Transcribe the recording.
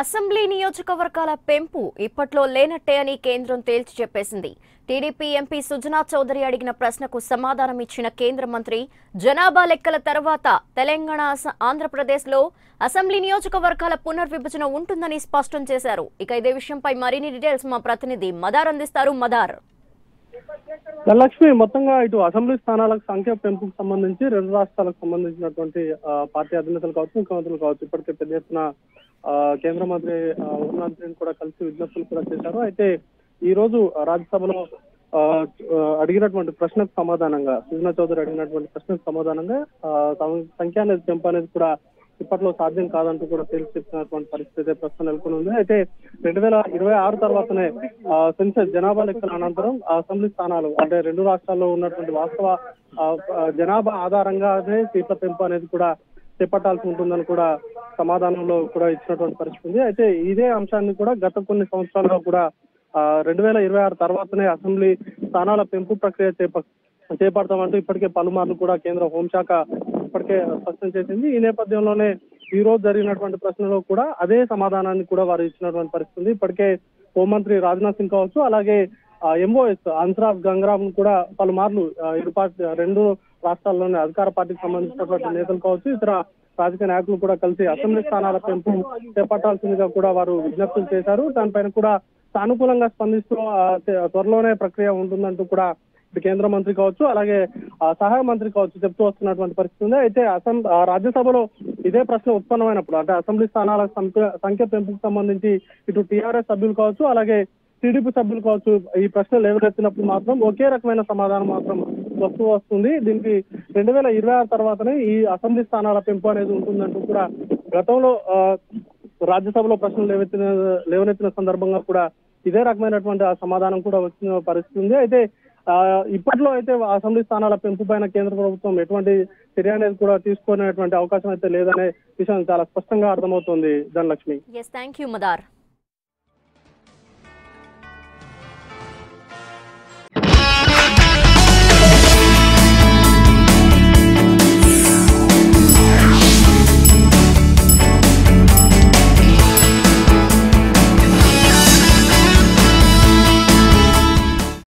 assembly నియోజకవర్గాల పెంపు ఇప్పట్లో లేనట్టే అని కేంద్రం తేల్చి చెప్పేసింది టీడీపీ ఎంపీ సుజనా చౌదరి అడిగిన ప్రశ్నకు సమాధానం ఇచ్చిన కేంద్ర మంత్రి జనాభా లెక్కల తర్వాత తెలంగాణ అస- ఆంధ్రప్రదేశ్లో అసెంబ్లీ నియోజకవర్గాల పునర్విభజన ఉంటుందని స్పష్టం చేశారు ఇక ఇదే విషయంపై మరిన్ని డీటెయిల్స్ మా ప్రతినిధి మదార్ అందిస్తారు మదార్ ధనలక్ష్మి మొత్తంగా ఇటు అసెంబ్లీ స్థానాలకు సంఖ్య పెంపుకు సంబంధించి రెండు రాష్ట్రాలకు సంబంధించినటువంటి ఆ, పార్టీ అధినేతలు కావచ్చు ముఖ్యమంత్రులు కావచ్చు ఇప్పటికే పెద్ద ఎత్తున ఆ, కేంద్ర మంత్రి ఆ, హోంమంత్రిని కూడా కలిసి విజ్ఞప్తులు కూడా చేశారు అయితే ఈ రోజు రాజ్యసభలో ఆ, ఆ, అడిగినటువంటి ప్రశ్నకు సమాధానంగా సుజనా చౌదరి అడిగినటువంటి ప్రశ్నకు సమాధానంగా ఆ, సం- సంఖ్య అనేది పెంపు అనేది కూడా ఇప్పట్లో సాధ్యం కాదంటూ కూడా తేల్చి చెప్పినటువంటి పరిస్థితి అయితే ప్రస్తుతం నెలకొని ఉంది అయితే రెండు వేల ఇరవై ఆరు తర్వాతనే ఆ, సెన్సెస్ జనాభా లెక్కల అనంతరం ఆ అసెంబ్లీ స్థానాలు అంటే రెండు రాష్ట్రాల్లో ఉన్నటువంటి వాస్తవ ఆ, ఆ, జనాభా ఆధారంగానే సీట్ల పెంపు అనేది కూడా చేపట్టాల్సి ఉంటుందని కూడా సమాధానంలో కూడా ఇచ్చినటువంటి పరిస్థితి ఉంది అయితే ఇదే అంశాన్ని కూడా గత కొన్ని సంవత్సరాల్లో కూడా రెండు వేల ఇరవై ఆరు తర్వాతనే అసెంబ్లీ స్థానాల పెంపు ప్రక్రియ చేప చేపడతామంటూ ఇప్పటికే పలుమార్లు కూడా కేంద్ర హోంశాఖ ఇప్పటికే స్పష్టం చేసింది ఈ నేపథ్యంలోనే ఈ రోజు జరిగినటువంటి ప్రశ్నలో కూడా అదే సమాధానాన్ని కూడా వారు ఇచ్చినటువంటి పరిస్థితి ఉంది ఇప్పటికే హోంమంత్రి రాజ్నాథ్ సింగ్ కావచ్చు అలాగే ఎంఓఎస్ అన్సరాఫ్ గంగరామ్ కూడా పలుమార్లు ఆ, ఇరు పార్టీ రెండు రాష్ట్రాల్లోని అధికార పార్టీకి సంబంధించినటువంటి నేతలు కావచ్చు ఇతర రాజకీయ నాయకులు కూడా కలిసి అసెంబ్లీ స్థానాల పెంపు చేపట్టాల్సిందిగా కూడా వారు విజ్ఞప్తులు చేశారు దానిపైన కూడా సానుకూలంగా స్పందిస్తూ ఆ, తే- త్వరలోనే ప్రక్రియ ఉంటుందంటూ కూడా ఇటు కేంద్ర మంత్రి కావచ్చు అలాగే ఆ, సహాయ మంత్రి కావచ్చు చెప్తూ వస్తున్నటువంటి పరిస్థితి ఉంది అయితే అసం ఆ, రాజ్యసభలో ఇదే ప్రశ్న ఉత్పన్నమైనప్పుడు అంటే అసెంబ్లీ స్థానాల సంఖ్య సంఖ్య పెంపుకు సంబంధించి ఇటు టీఆర్ఎస్ సభ్యులు కావచ్చు అలాగే టీడీపీ సభ్యులు కావచ్చు ఈ ప్రశ్న లేవనెత్తినప్పుడు మాత్రం ఒకే రకమైన సమాధానం మాత్రం వస్తూ వస్తుంది దీనికి రెండు వేల ఇరవై ఆరు తర్వాతనే ఈ అసెంబ్లీ స్థానాల పెంపు అనేది ఉంటుందంటూ కూడా గతంలో ఆ, రాజ్యసభలో ప్రశ్నలు లేవెత్తిన లేవనెత్తిన సందర్భంగా కూడా ఇదే రకమైనటువంటి ఆ సమాధానం కూడా వచ్చిన పరిస్థితి ఉంది అయితే ఆ, ఇప్పట్లో అయితే అసెంబ్లీ స్థానాల పెంపు పైన కేంద్ర ప్రభుత్వం ఎటువంటి చర్య అనేది కూడా తీసుకునేటువంటి అవకాశం అయితే లేదనే విషయం చాలా స్పష్టంగా అర్థమవుతోంది Dhanalakshmi yes thank you Madar